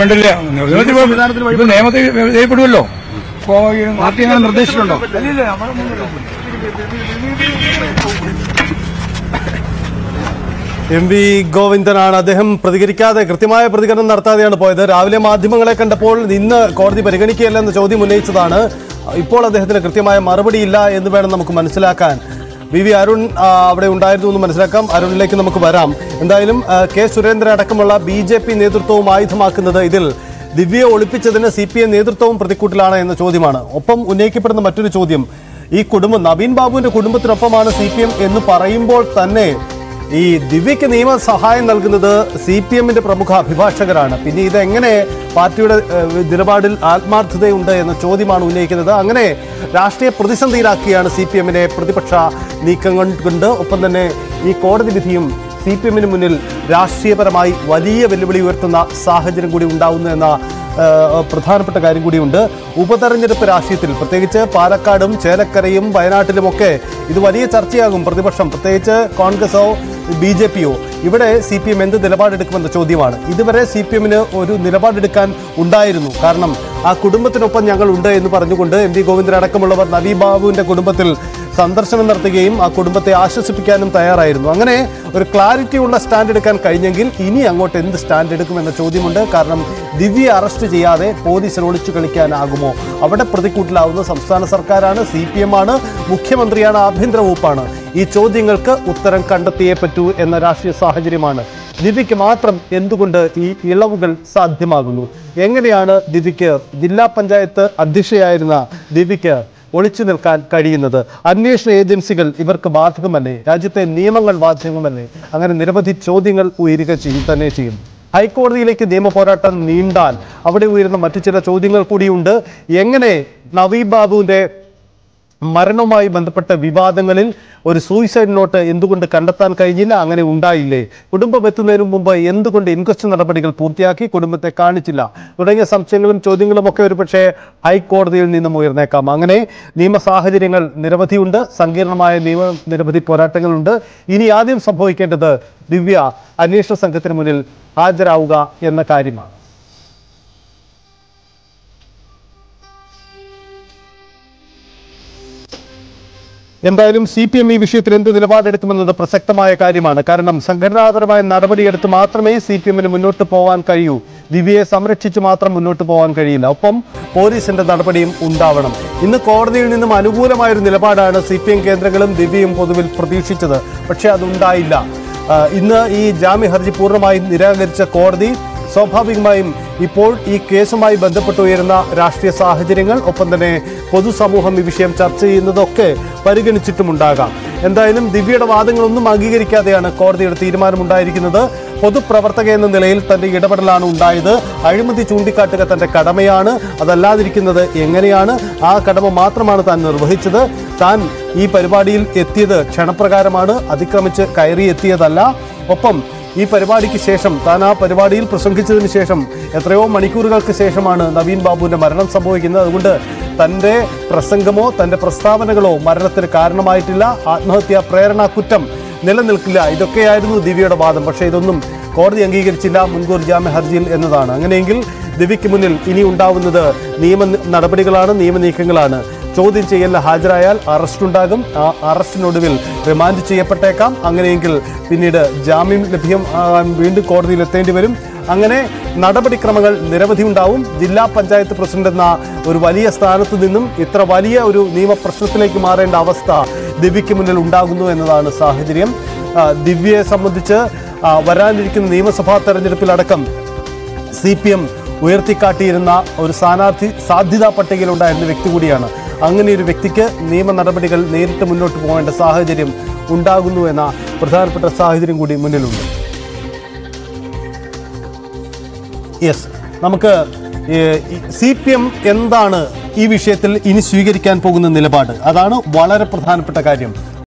വേണ്ടല്ലേ നിയമത്തിൽ സംവിധാനത്തിൽ ഇപ്പൊ നിയമത്തിൽ ചെയ്യപ്പെടുമല്ലോ ഇപ്പോ ഈ പാർട്ടി അങ്ങനെ നിർദ്ദേശിച്ചിട്ടുണ്ടോ അല്ലല്ല, നമ്മുടെ മുന്നിൽ എം വി ഗോവിന്ദനാണ് അദ്ദേഹം പ്രതികരിക്കാതെ കൃത്യമായ പ്രതികരണം നടത്താതെയാണ് പോയത് രാവിലെ മാധ്യമങ്ങളെ കണ്ടപ്പോൾ ഇന്ന് കോടതി പരിഗണിക്കുകയല്ല എന്ന ചോദ്യം ഉന്നയിച്ചതാണ് ഇപ്പോൾ അദ്ദേഹത്തിന് കൃത്യമായ മറുപടിയില്ല എന്ന് വേണം നമുക്ക് മനസ്സിലാക്കാൻ വി വി അരുൺ ആ, അവിടെ ഉണ്ടായിരുന്നു എന്ന് മനസ്സിലാക്കാം അരുണിലേക്ക് നമുക്ക് വരാം എന്തായാലും ആ, കെ സുരേന്ദ്രൻ അടക്കമുള്ള ബി ജെ പി നേതൃത്വവും ആയുധമാക്കുന്നത് ഇതിൽ ദിവ്യയെ ഒളിപ്പിച്ചതിന് സി പി എം നേതൃത്വവും പ്രതിക്കൂട്ടിലാണ് എന്ന ചോദ്യമാണ് ഒപ്പം ഉന്നയിക്കപ്പെടുന്ന മറ്റൊരു ചോദ്യം ഈ കുടുംബം നവീൻ ബാബുവിന്റെ കുടുംബത്തിനൊപ്പമാണ് സി പി എം എന്ന് പറയുമ്പോൾ തന്നെ ഈ ദിവ്യയ്ക്ക് നിയമ സഹായം നൽകുന്നത് സി പി എമ്മിന്റെ പ്രമുഖ അഭിഭാഷകരാണ് പിന്നെ ഇതെങ്ങനെ പാർട്ടിയുടെ ഏഹ്, നിലപാടിൽ ആത്മാർത്ഥതയുണ്ട് എന്ന ചോദ്യമാണ് ഉന്നയിക്കുന്നത് അങ്ങനെ രാഷ്ട്രീയ പ്രതിസന്ധിയിലാക്കിയാണ് സി പി എമ്മിനെ പ്രതിപക്ഷ നീക്കങ്ങൾ കൊണ്ട് ഒപ്പം തന്നെ ഈ കോടതി വിധിയും സി പി എമ്മിന് മുന്നിൽ രാഷ്ട്രീയപരമായി വലിയ വെല്ലുവിളി ഉയർത്തുന്ന സാഹചര്യം കൂടി ഉണ്ടാവുന്നു എന്ന ഏഹ്, പ്രധാനപ്പെട്ട കാര്യം കൂടിയുണ്ട് ഉപതെരഞ്ഞെടുപ്പ് രാഷ്ട്രീയത്തിൽ പ്രത്യേകിച്ച് പാലക്കാടും ചേലക്കരയും വയനാട്ടിലുമൊക്കെ ഇത് വലിയ ചർച്ചയാകും പ്രതിപക്ഷം പ്രത്യേകിച്ച് കോൺഗ്രസോ ബി ജെ പിയോ ഇവിടെ സി പി എം എന്ത് നിലപാടെടുക്കുമെന്ന ചോദ്യമാണ് ഇതുവരെ സി പി എമ്മിന് ഒരു നിലപാടെടുക്കാൻ ഉണ്ടായിരുന്നു കാരണം ആ കുടുംബത്തിനൊപ്പം ഞങ്ങൾ ഉണ്ട് എന്ന് പറഞ്ഞുകൊണ്ട് എം വി ഗോവിന്ദൻ അടക്കമുള്ളവർ നവി ബാബുവിന്റെ കുടുംബത്തിൽ സന്ദർശനം നടത്തുകയും ആ കുടുംബത്തെ ആശ്വസിപ്പിക്കാനും തയ്യാറായിരുന്നു അങ്ങനെ ഒരു ക്ലാരിറ്റി ഉള്ള സ്റ്റാൻഡ് എടുക്കാൻ കഴിഞ്ഞെങ്കിൽ ഇനി അങ്ങോട്ട് എന്ത് സ്റ്റാൻഡ് എടുക്കുമെന്ന ചോദ്യമുണ്ട് കാരണം ദിവ്യ അറസ്റ്റ് ചെയ്യാതെ പോലീസിന് ഒളിച്ചു കളിക്കാനാകുമോ അവിടെ പ്രതിക്കൂട്ടിലാവുന്ന സംസ്ഥാന സർക്കാരാണ് സി പി എം ആണ് മുഖ്യമന്ത്രിയാണ് ആഭ്യന്തര വകുപ്പാണ് ഈ ചോദ്യങ്ങൾക്ക് ഉത്തരം കണ്ടെത്തിയേ പറ്റൂ എന്ന രാഷ്ട്രീയ സാഹചര്യമാണ് ദിവ്യയ്ക്ക് മാത്രം എന്തുകൊണ്ട് ഈ ഇളവുകൾ സാധ്യമാകുന്നു എങ്ങനെയാണ് ദിവ്യയ്ക്ക് ജില്ലാ പഞ്ചായത്ത് അധ്യക്ഷയായിരുന്ന ദിവ്യയ്ക്ക് ഒളിച്ചു നിൽക്കാൻ കഴിയുന്നത് അന്വേഷണ ഏജൻസികൾ ഇവർക്ക് ബാധകമല്ലേ രാജ്യത്തെ നിയമങ്ങൾ ബാധകമല്ലേ അങ്ങനെ നിരവധി ചോദ്യങ്ങൾ ഉയരുക ചെയ്യും തന്നെ ചെയ്യും ഹൈക്കോടതിയിലേക്ക് നിയമ പോരാട്ടം നീണ്ടാൽ അവിടെ ഉയരുന്ന മറ്റു ചില ചോദ്യങ്ങൾ കൂടിയുണ്ട് എങ്ങനെ നവീബ് ബാബുവിന്റെ മരണവുമായി ബന്ധപ്പെട്ട വിവാദങ്ങളിൽ ഒരു സൂയിസൈഡ് നോട്ട് എന്തുകൊണ്ട് കണ്ടെത്താൻ കഴിഞ്ഞില്ല അങ്ങനെ ഉണ്ടായില്ലേ കുടുംബം എത്തുന്നതിന് മുമ്പ് എന്തുകൊണ്ട് ഇൻക്വസ്റ്റ് നടപടികൾ പൂർത്തിയാക്കി കുടുംബത്തെ കാണിച്ചില്ല തുടങ്ങിയ സംശയങ്ങളും ചോദ്യങ്ങളും ഒക്കെ ഒരു പക്ഷേ ഹൈക്കോടതിയിൽ നിന്നും ഉയർന്നേക്കാം അങ്ങനെ നിയമ സാഹചര്യങ്ങൾ നിരവധിയുണ്ട് സങ്കീർണമായ നിയമ നിരവധി പോരാട്ടങ്ങളുണ്ട് ഇനി ആദ്യം സംഭവിക്കേണ്ടത് ദിവ്യ അന്വേഷണ സംഘത്തിന് മുന്നിൽ ഹാജരാവുക എന്ന കാര്യമാണ് എന്തായാലും സി പി എം ഈ വിഷയത്തിൽ എന്ത് നിലപാടെടുക്കുമെന്നത് പ്രസക്തമായ കാര്യമാണ് കാരണം സംഘടനാപരമായ നടപടിയെടുത്ത് മാത്രമേ സി പി എമ്മിന് മുന്നോട്ട് പോകാൻ കഴിയൂ ദിവ്യയെ സംരക്ഷിച്ച് മാത്രം മുന്നോട്ട് പോകാൻ കഴിയില്ല ഒപ്പം പോലീസിന്റെ നടപടിയും ഉണ്ടാവണം ഇന്ന് കോടതിയിൽ നിന്നും അനുകൂലമായ ഒരു നിലപാടാണ് സി പി എം കേന്ദ്രങ്ങളും ദിവ്യയും പൊതുവിൽ പ്രതീക്ഷിച്ചത് പക്ഷേ അതുണ്ടായില്ല ആ, ഇന്ന് ഈ ജാമ്യ ഹർജി പൂർണ്ണമായും നിരാകരിച്ച കോടതി സ്വാഭാവികമായും ഇപ്പോൾ ഈ കേസുമായി ബന്ധപ്പെട്ട് ഉയരുന്ന രാഷ്ട്രീയ സാഹചര്യങ്ങൾ ഒപ്പം തന്നെ പൊതുസമൂഹം ഈ വിഷയം ചർച്ച ചെയ്യുന്നതൊക്കെ പരിഗണിച്ചിട്ടുമുണ്ടാകാം എന്തായാലും ദിവ്യയുടെ വാദങ്ങളൊന്നും അംഗീകരിക്കാതെയാണ് കോടതിയുടെ തീരുമാനമുണ്ടായിരിക്കുന്നത് പൊതുപ്രവർത്തക എന്ന നിലയിൽ തന്റെ ഇടപെടലാണ് ഉണ്ടായത് അഴിമതി ചൂണ്ടിക്കാട്ടുക തന്റെ കടമയാണ് അതല്ലാതിരിക്കുന്നത് എങ്ങനെയാണ് ആ കടമ മാത്രമാണ് താൻ നിർവഹിച്ചത് താൻ ഈ പരിപാടിയിൽ എത്തിയത് ക്ഷണപ്രകാരമാണ് അതിക്രമിച്ച് കയറി എത്തിയതല്ല ഒപ്പം ഈ പരിപാടിക്ക് ശേഷം താൻ ആ പരിപാടിയിൽ പ്രസംഗിച്ചതിന് ശേഷം എത്രയോ മണിക്കൂറുകൾക്ക് ശേഷമാണ് നവീൻ ബാബുവിന്റെ മരണം സംഭവിക്കുന്നത് അതുകൊണ്ട് തൻ്റെ പ്രസംഗമോ തൻ്റെ പ്രസ്താവനകളോ മരണത്തിന് കാരണമായിട്ടില്ല ആത്മഹത്യാ പ്രേരണ കുറ്റം നിലനിൽക്കില്ല ഇതൊക്കെയായിരുന്നു ദിവ്യയുടെ വാദം പക്ഷേ ഇതൊന്നും കോടതി അംഗീകരിച്ചില്ല മുൻകൂർ ജാമ്യ ഹർജിയിൽ എന്നതാണ് അങ്ങനെയെങ്കിൽ ദിവ്യയ്ക്ക് മുന്നിൽ ഇനി ഉണ്ടാവുന്നത് നിയമ നടപടികളാണ് നിയമനീക്കങ്ങളാണ് ചോദ്യം ചെയ്യലിന് ഹാജരായാൽ അറസ്റ്റ് ഉണ്ടാകും ആ അറസ്റ്റിനൊടുവിൽ റിമാൻഡ് ചെയ്യപ്പെട്ടേക്കാം അങ്ങനെയെങ്കിൽ പിന്നീട് ജാമ്യം ലഭ്യം ആകാൻ വീണ്ടും കോടതിയിൽ എത്തേണ്ടി വരും അങ്ങനെ നടപടിക്രമങ്ങൾ നിരവധി ഉണ്ടാവും ജില്ലാ പഞ്ചായത്ത് പ്രസിഡന്റ് എന്ന ഒരു വലിയ സ്ഥാനത്ത് നിന്നും ഇത്ര വലിയ ഒരു നിയമപ്രശ്നത്തിലേക്ക് മാറേണ്ട അവസ്ഥ ദിവ്യയ്ക്ക് മുന്നിൽ ഉണ്ടാകുന്നു എന്നതാണ് സാഹചര്യം ആ, ദിവ്യയെ സംബന്ധിച്ച് ആ, വരാനിരിക്കുന്ന നിയമസഭാ തെരഞ്ഞെടുപ്പിലടക്കം സി പി എം ഉയർത്തിക്കാട്ടിയിരുന്ന ഒരു സ്ഥാനാർത്ഥി സാധ്യതാ പട്ടികയിലുണ്ടായിരുന്ന വ്യക്തി കൂടിയാണ് അങ്ങനെ ഒരു വ്യക്തിക്ക് നിയമ നടപടികൾ നേരിട്ട് മുന്നോട്ട് പോകേണ്ട സാഹചര്യം ഉണ്ടാകുന്നു എന്ന പ്രധാനപ്പെട്ട സാഹചര്യം കൂടി മുന്നിലുണ്ട് യെസ് നമുക്ക് സി പി എം എന്താണ് ഈ വിഷയത്തിൽ ഇനി സ്വീകരിക്കാൻ പോകുന്ന നിലപാട് അതാണ് വളരെ പ്രധാനപ്പെട്ട കാര്യം